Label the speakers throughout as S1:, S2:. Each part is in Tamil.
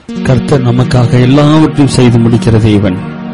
S1: கர்த்தர் நமக்காக எல்லாவற்றையும் செய்து முடிக்கிற தேவன்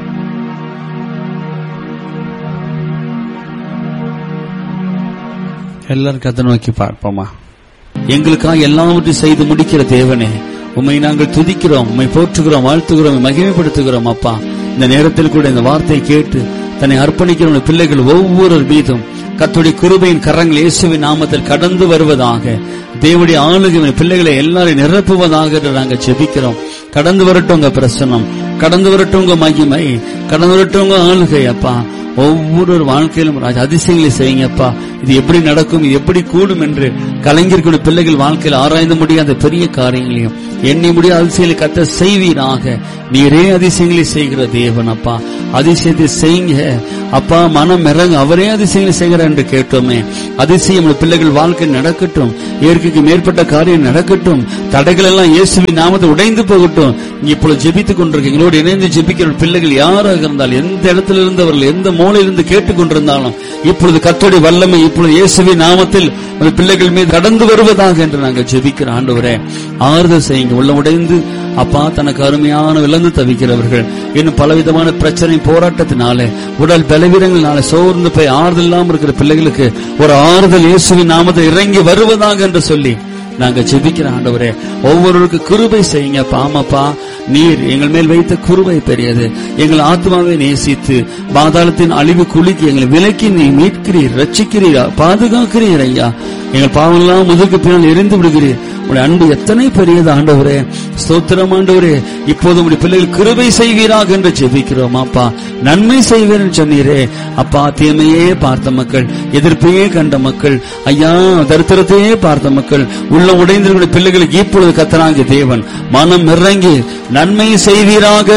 S1: எல்லாரும் கர்த்தர் நோக்கி பார்ப்போமா எங்களுக்காக எல்லாவற்றையும் செய்து முடிக்கிற தேவனே உம்மை நாங்கள் துதிக்கிறோம் உம்மை போற்றுகிறோம் வாழ்த்துகிறோம் மகிமைப்படுத்துகிறோம் அப்பா இந்த நேரத்தில் கூட இந்த வார்த்தையை கேட்டு தன்னை அர்ப்பணிக்கிற உம்முடைய பிள்ளைகள் ஒவ்வொரு மீதும் கர்த்தருடைய கிருபையின் கரங்கள் இயேசுவின் நாமத்தில் கடந்து வருவதாக தேவனுடைய ஆளுகை உம்முடைய பிள்ளைகளை எல்லாரையும் நிரப்புவதாக என்று நாங்கள் ஜெபிக்கிறோம் கடந்து வரட்டும் உங்க பிரசனம் கடந்து வரட்டும் உங்க மகிமை கடந்து வரட்டும் உங்க ஆளுகை அப்பா ஒவ்வொரு வாழ்க்கையிலும் ராஜா அதிசயங்களை செய்யுங்கப்பா இது எப்படி நடக்கும் இது எப்படி கூடும் என்று கலைஞர்களுடைய பிள்ளைகள் வாழ்க்கையில் ஆராய்ந்து முடியாத பெரிய காரியங்களையும் எண்ணி முடியாத அதிசயங்களை கத்த செய்வீராக நீரே அதிசயங்களை செய்கிற தேவன் அப்பா அதிசயத்தை செய்யுங்க அப்பா மனம் இறங்க அவரே அதிசயங்களை செய்கிறார் என்று கேட்டோமே அதிசயம் உடைய பிள்ளைகள் வாழ்க்கை நடக்கட்டும் இயற்கைக்கு மேற்பட்ட காரியம் நடக்கட்டும் தடைகள் எல்லாம் இயேசுவின் நாமத்தை உடைந்து போகட்டும் நீங்க இப்பொழுது ஜெபித்துக் கொண்டிருக்க எங்களோடு இணைந்து ஜெபிக்கிற பிள்ளைகள் யாராக இருந்தாலும் எந்த இடத்துல இருந்தவர்கள் எந்த மூலையிலிருந்து கேட்டுக் கொண்டிருந்தாலும் இப்பொழுது கத்தோடைய வல்லமை இப்பொழுது இயேசுவின் நாமத்தில் அந்த பிள்ளைகள் மீது கடந்து வருவதாக என்று நாங்கள் ஜெபிக்கிற ஆண்டவரே ஆறுதல் செய்யுங்க உள்ள உடைந்து அப்பா தனக்கு அருமையான விலந்து தவிக்கிறவர்கள் இன்னும் பலவிதமான பிரச்சனை போராட்டத்தினாலே உடல் பலவீனங்களால சோர்ந்து போய் ஆறுதல் இல்லாமல் இருக்கிற பிள்ளைகளுக்கு ஒரு ஆறுதல் இயேசுவின் நாமத்தை இறங்கி வருவதாக என்று சொல்லி நாங்க ஜெபிக்கிற ஆண்டவரே ஒவ்வொருவருக்கு கிருபை செய்யுங்க பாமப்பா நீர் எங்கள் மேல் வைத்த குருவை பெரியது எங்கள் ஆத்மாவை நேசித்து பாதாளத்தின் அழிவு குலுக்கி எங்களை விலக்கி நீ மீட்கிறீர் ரட்சிக்கிறீரா பாதுகாக்கிறீர் ஐயா எங்கள் பாவங்களாம் முதுகு பின்னால் எரிந்து விடுகிறீர் உடைய அன்பு எத்தனை பெரியது ஆண்டவரே ஸ்தோத்திரம் ஆண்டவரே இப்போது உடைய பிள்ளைகள் கிருபை செய்வீராக என்று ஜெபிக்கிறோம் அப்பா நன்மை செய்வீர் என்று சொன்னீரே அப்பா தீமையே பார்த்த மக்கள் எதிர்ப்பையே கண்ட மக்கள் ஐயா தரித்திரத்தையே பார்த்த மக்கள் உள்ள உடைந்திருக்கிற பிள்ளைகளுக்கு இப்பொழுது கத்தனாகிய தேவன் மனம் இறங்கி நன்மை செய்வீராக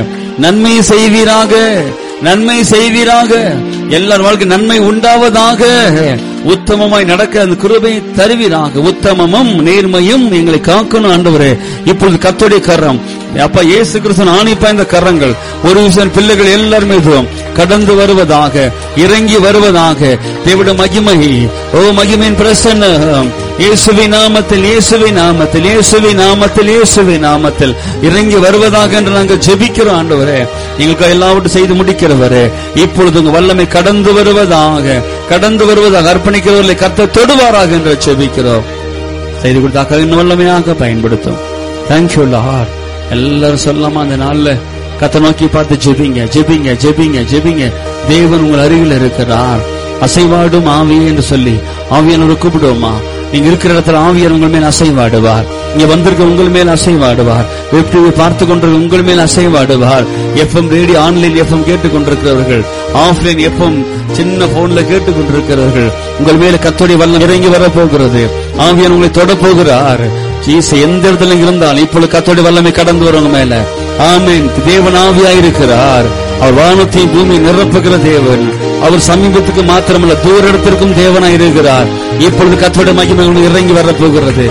S1: நன்மை செய்வீராக நன்மை செய்வீராக எல்லார் வாழ்க்கை நன்மை உண்டாவதாக உத்தமமாய் நடக்க அந்த கிருபை தருவீராக உத்தமமும் நேர்மையும் எங்களை காக்கணும் ஆண்டவரே இப்பொழுது கத்தோடைய கரம் அப்பா இயேசு கிறிஸ்தன் ஆணிப்பா இந்த கரங்கள் ஒரு விஷயம் பிள்ளைகள் எல்லார் மீதும் கடந்து வருவதாக இறங்கி வருவதாக தேவிட மகிமை ஓ மகிமையின் பிரசன்னம் இயேசுவி நாமத்தில் இயேசுவி நாமத்தில் இயேசுவி நாமத்தில் இயேசுவி நாமத்தில் இறங்கி வருவதாக என்று நாங்கள் ஜெபிக்கிறோம் ஆண்டவரே எங்களுக்கு எல்லாவற்றையும் செய்து முடிக்கிறவரே இப்பொழுது உங்க வல்லமை கடந்து வருவதாக கடந்து வருவதாக அர்ப்பணிக்கிறவர்களை கத்த தொடுவாராக என்று ஜெபிக்கிறோம் செய்து கொடுத்தாக்க இன்னும் வல்லமையாக பயன்படுத்தும் தேங்க்யூ லார்ட் எல்லாரும் சொல்லாம அந்த நாள்ல கத்த நோக்கி பார்த்து ஜெபிங்க ஜெபிங்க ஜெபிங்க ஜெபிங்க தேவன் உங்கள் அருகில் இருக்கிறார் அசைவாடும் ஆவியே என்று சொல்லி ஆவியானவரை கூப்பிடுவோமா நீங்க இருக்கிற இடத்துல ஆவியர் உங்கள் மேல் அசைவாடுவார் இங்க வந்திருக்க உங்கள் மேல் அசைவாடுவார் வெப் டிவி பார்த்து கொண்டிருக்க உங்கள் மேல் அசைவாடுவார் எஃப்எம் ரேடியோ ஆன்லைன் எஃப்எம் கேட்டுக் கொண்டிருக்கிறவர்கள் ஆஃப்லைன் எஃப்எம் சின்ன போன்ல கேட்டுக் கொண்டிருக்கிறவர்கள் உங்கள் மேல கத்தோடைய வல்லம் இறங்கி வர போகிறது ஆவியான் உங்களை தொட போகிறார் ஜீச எந்த இடத்துல இருந்தால் இப்பொழுது கத்தோடைய வல்லமை கடந்து வரவங்க மேல ஆமீன் தேவன் ஆவியா இருக்கிறார் அவர் வானத்தையும் பூமி நிரப்புகிற தேவன் அவர் சமீபத்துக்கு மாத்திரமல்ல தூர இடத்திற்கும் தேவனாய் இருக்கிறார் இப்பொழுது கத்தோட மகிமை உங்களுக்கு இறங்கி வர போகிறது